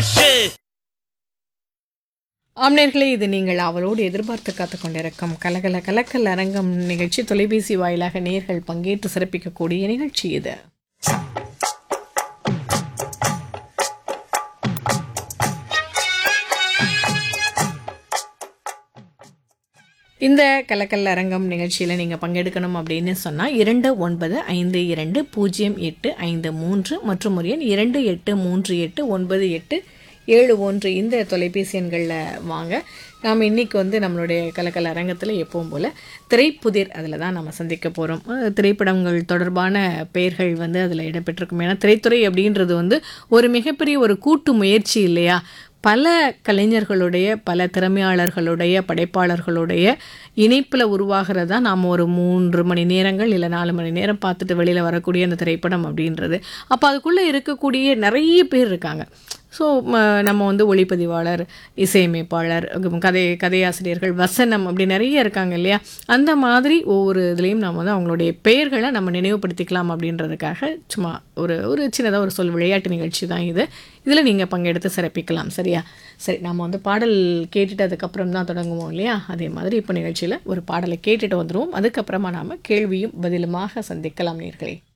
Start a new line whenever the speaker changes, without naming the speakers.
மாஷு
ஆம்நேர்களே இது நீங்கள் அவளோடு எதிர்பார்த்து காத்து கொண்டிருக்கும் கலகல கலக்கல் அரங்கம் நிகழ்ச்சி தொலைபேசி வாயிலாக நேர்கள் பங்கேற்று சிறப்பிக்கக்கூடிய நிகழ்ச்சி இது இந்த கலக்கல் அரங்கம் நிகழ்ச்சியில் நீங்கள் பங்கெடுக்கணும் அப்படின்னு சொன்னால் இரண்டு ஒன்பது ஐந்து இரண்டு பூஜ்ஜியம் எட்டு ஐந்து மூன்று மற்றும் ஒரு எண் இரண்டு எட்டு மூன்று எட்டு ஒன்பது எட்டு ஏழு ஒன்று இந்த தொலைபேசி எண்களில் வாங்க நாம் இன்றைக்கி வந்து நம்மளுடைய கலக்கல் அரங்கத்தில் எப்பவும் போல் திரைப்புதிர் அதில் தான் நம்ம சந்திக்க போகிறோம் திரைப்படங்கள் தொடர்பான பெயர்கள் வந்து அதில் இடம்பெற்றிருக்கும் ஏன்னா திரைத்துறை அப்படின்றது வந்து ஒரு மிகப்பெரிய ஒரு கூட்டு முயற்சி இல்லையா பல கலைஞர்களுடைய பல திறமையாளர்களுடைய படைப்பாளர்களுடைய இணைப்பில் உருவாகிறதா நாம் ஒரு மூன்று மணி நேரங்கள் இல்லை நாலு மணி நேரம் பார்த்துட்டு வெளியில் வரக்கூடிய அந்த திரைப்படம் அப்படின்றது அப்போ அதுக்குள்ளே இருக்கக்கூடிய நிறைய பேர் இருக்காங்க ஸோ நம்ம வந்து ஒளிப்பதிவாளர் இசையமைப்பாளர் கதை கதையாசிரியர்கள் வசனம் அப்படி நிறைய இருக்காங்க இல்லையா அந்த மாதிரி ஒவ்வொரு இதுலேயும் நம்ம வந்து அவங்களுடைய பெயர்களை நம்ம நினைவுபடுத்திக்கலாம் அப்படின்றதுக்காக சும்மா ஒரு ஒரு சின்னதாக ஒரு சொல் விளையாட்டு நிகழ்ச்சி தான் இது இதில் நீங்கள் பங்கெடுத்து சிறப்பிக்கலாம் சரியா சரி நம்ம வந்து பாடல் கேட்டுட்டு அதுக்கப்புறம் தான் தொடங்குவோம் இல்லையா அதே மாதிரி இப்போ நிகழ்ச்சியில் ஒரு பாடலை கேட்டுட்டு வந்துடுவோம் அதுக்கப்புறமா நாம் கேள்வியும் பதிலுமாக சந்திக்கலாம் நேர்களே